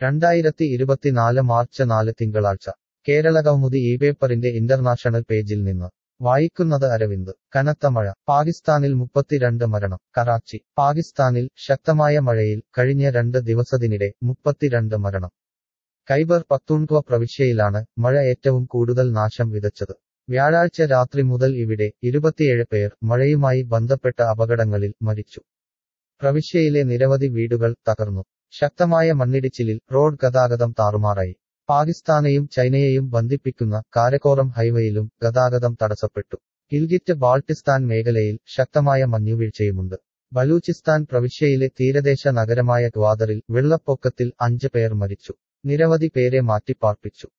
രണ്ടായിരത്തി ഇരുപത്തിനാല് മാർച്ച് നാല് തിങ്കളാഴ്ച കേരള കൗമുദി ഈ പേപ്പറിന്റെ ഇന്റർനാഷണൽ പേജിൽ നിന്ന് വായിക്കുന്നത് അരവിന്ദ് കനത്ത മഴ പാകിസ്ഥാനിൽ മുപ്പത്തിരണ്ട് മരണം കറാച്ചി പാകിസ്ഥാനിൽ ശക്തമായ മഴയിൽ കഴിഞ്ഞ രണ്ട് ദിവസത്തിനിടെ മുപ്പത്തിരണ്ട് മരണം ഖൈബർ പത്തൂൺഖ്വ പ്രവിശ്യയിലാണ് മഴ ഏറ്റവും കൂടുതൽ നാശം വിതച്ചത് വ്യാഴാഴ്ച രാത്രി മുതൽ ഇവിടെ ഇരുപത്തിയേഴ് പേർ മഴയുമായി ബന്ധപ്പെട്ട അപകടങ്ങളിൽ മരിച്ചു പ്രവിശ്യയിലെ നിരവധി വീടുകൾ തകർന്നു ശക്തമായ മണ്ണിടിച്ചിലിൽ റോഡ് ഗതാഗതം താറുമാറായി പാകിസ്ഥാനെയും ചൈനയെയും ബന്ധിപ്പിക്കുന്ന കാരക്കോറം ഹൈവേയിലും ഗതാഗതം തടസ്സപ്പെട്ടു ഗിൽഗിറ്റ് ബാൾട്ടിസ്ഥാൻ മേഖലയിൽ ശക്തമായ മഞ്ഞുവീഴ്ചയുമുണ്ട് ബലൂചിസ്ഥാൻ പ്രവിശ്യയിലെ തീരദേശ നഗരമായ ഗ്വാദറിൽ വെള്ളപ്പൊക്കത്തിൽ അഞ്ച് പേർ മരിച്ചു നിരവധി പേരെ മാറ്റിപ്പാർപ്പിച്ചു